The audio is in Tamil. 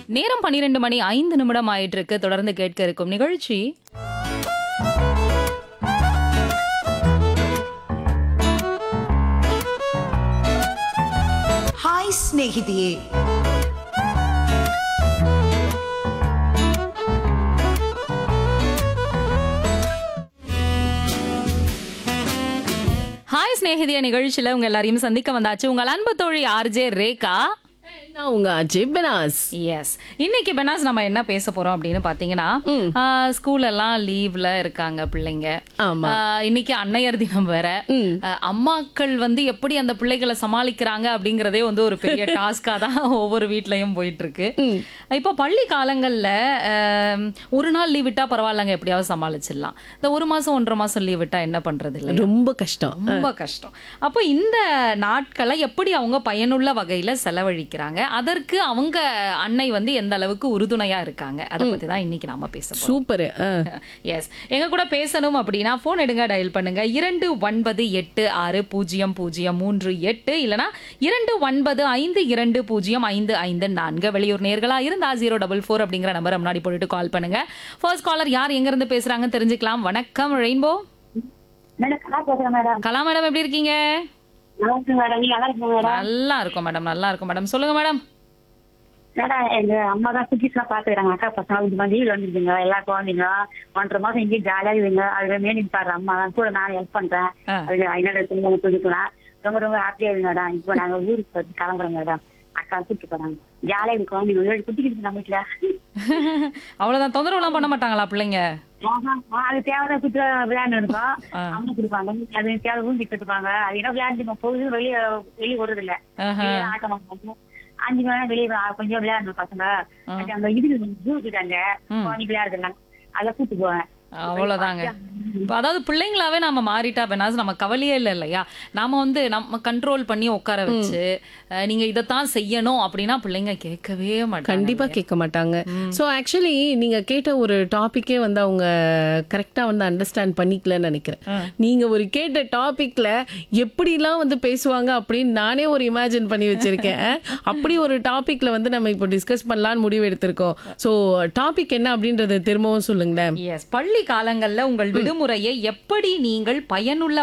நேரம் பன்னிரெண்டு மணி ஐந்து நிமிடம் ஆயிட்டு இருக்கு தொடர்ந்து கேட்க இருக்கும் நிகழ்ச்சி ಹಾಯ್ ಸ್ನೇಹಿತೆಯೇ ஹாய் சிநேகிதிய நிகழ்ச்சியில உங்க எல்லாரையும் சந்திக்க வந்தாச்சு உங்கள் அன்பு தோழி ஆர்ஜே ரேகா நான் உங்க அஜய் பெனாஸ் எஸ் இன்னைக்கு பெனாஸ் நம்ம என்ன பேச போறோம் அப்படின்னு பாத்தீங்கன்னா ஸ்கூல் எல்லாம் லீவ்ல இருக்காங்க பிள்ளைங்க ஆமா. ஆஹ் இன்னைக்கு அன்னையர் தினம் வேற ஆஹ் அம்மாக்கள் வந்து எப்படி அந்த பிள்ளைகளை சமாளிக்கிறாங்க அப்படிங்கறதே வந்து ஒரு பெரிய டாஸ்கா தான் ஒவ்வொரு வீட்லயும் போயிட்டு இருக்கு இப்போ பள்ளி காலங்கள்ல ஆஹ் ஒரு நாள் லீவ் விட்டா பரவாயில்லங்க எப்படியாவது சமாளிச்சிடலாம் இந்த ஒரு மாசம் ஒன்றரை மாசம் லீவ் விட்டா என்ன பண்றது இல்லை ரொம்ப கஷ்டம் ரொம்ப கஷ்டம் அப்போ இந்த நாட்களை எப்படி அவங்க பயனுள்ள வகையில செலவழிக்கிறாங்க அதற்கு அவங்க அன்னை வந்து எந்த அளவுக்கு உறுதுணையா இருக்காங்க அதை பத்தி தான் இன்னைக்கு நாம பேச போறோம் சூப்பர் எஸ் எங்க கூட பேசணும் அப்படின்னா போன் எடுங்க டயல் பண்ணுங்க இரண்டு ஒன்பது எட்டு ஆறு பூஜ்ஜியம் பூஜ்ஜியம் மூன்று எட்டு இல்லனா இரண்டு ஒன்பது ஐந்து இரண்டு பூஜ்ஜியம் ஐந்து ஐந்து நான்கு வெளியூர் நேர்களா இருந்தா ஜீரோ டபுள் ஃபோர் அப்படிங்கிற நம்பர் முன்னாடி போட்டுட்டு கால் பண்ணுங்க ஃபர்ஸ்ட் காலர் யார் எங்க இருந்து பேசுறாங்கன்னு தெரிஞ்சுக்கலாம் வணக்கம் ரெயின்போ மேடம் கலா பேசுறேன் மேடம் கலா மேடம் எப்படி இருக்கீங்க நல்லா இருக்கு மேடம் நீங்க நல்லா இருக்கீங்க மேடம் நல்லா இருக்கும் மேடம் நல்லா இருக்கும் மேடம் சொல்லுங்க மேடம் மேடம் எங்க அம்மா தான் குட்டிஸ் எல்லாம் பாத்துக்கிறாங்க அக்கா பசங்க இது மாதிரி லீவ் வந்துருக்குங்க எல்லா குழந்தைங்க ஒன்றரை மாசம் இங்கேயும் ஜாலியா இருக்குங்க அதுல மேனி பாரு அம்மா தான் கூட நான் ஹெல்ப் பண்றேன் ஆ. அதுக்கு ஐநூறு துணி கொடுக்கலாம் ரொம்ப ரொம்ப ஹாப்பியா இருக்கு மேடம் இப்போ நாங்க ஊருக்கு போய் கிளம்புறோம் மேடம் அக்கா கூப்பிட்டு போறாங்க ஜாலியா இருக்கு குழந்தைங்க ஏழு குட்டிக்கிட்டு நம்ம வீட்டுல அவ்வளவுதான் தொந்தரவு எல்லாம் பண்ண மாட்டாங்களா பிள்ளைங்க ஆஹா, ஆ, அது தேவையான குட்டி விளையாண்டு இருக்கோம் ஆ. அம்மா கொடுப்பாங்க அது தேவை ஊந்தி கட்டுப்பாங்க அது என்ன விளையாண்டு போகுது வெளியே வெளியே விடுறது இல்ல ஆஹா. வெளியே ஆட்டம் ஆடுவாங்க. அஞ்சு மணி நேரம் வெளியே வா- கொஞ்சம் விளையாடணும் பசங்க அது அங்க இது ஜூ கிட்டாங்க குழந்தை விளையாடுறாங்க அதை கூட்டு போவேன் அவ்வளவுதாங்க இப்ப அதாவது பிள்ளைங்களாவே நாம மாறிட்டா பெனாஸ் நம்ம கவலையே இல்லை இல்லையா நாம வந்து நம்ம கண்ட்ரோல் பண்ணி உட்கார வச்சு அஹ், நீங்க இதைத்தான் செய்யணும் அப்படின்னா பிள்ளைங்க கேட்கவே மாட்டாங்க கண்டிப்பா கேட்க மாட்டாங்க ஸோ ஆக்சுவலி நீங்க கேட்ட ஒரு டாபிக்கே வந்து அவங்க கரெக்டா வந்து அண்டர்ஸ்டாண்ட் பண்ணிக்கலன்னு நினைக்கிறேன் நீங்க ஒரு கேட்ட டாபிக்ல எப்படிலாம் வந்து பேசுவாங்க அப்படின்னு நானே ஒரு இமேஜின் பண்ணி வச்சிருக்கேன் அப்படி ஒரு டாபிக்ல வந்து நம்ம இப்போ டிஸ்கஸ் பண்ணலாம்னு முடிவு எடுத்திருக்கோம் ஸோ டாபிக் என்ன அப்படின்றத திரும்பவும் சொல்லுங்களேன் எஸ் பள்ளி காலங்கள்ல உங்கள் விடுமுறையை எப்படி நீங்கள் பயனுள்ள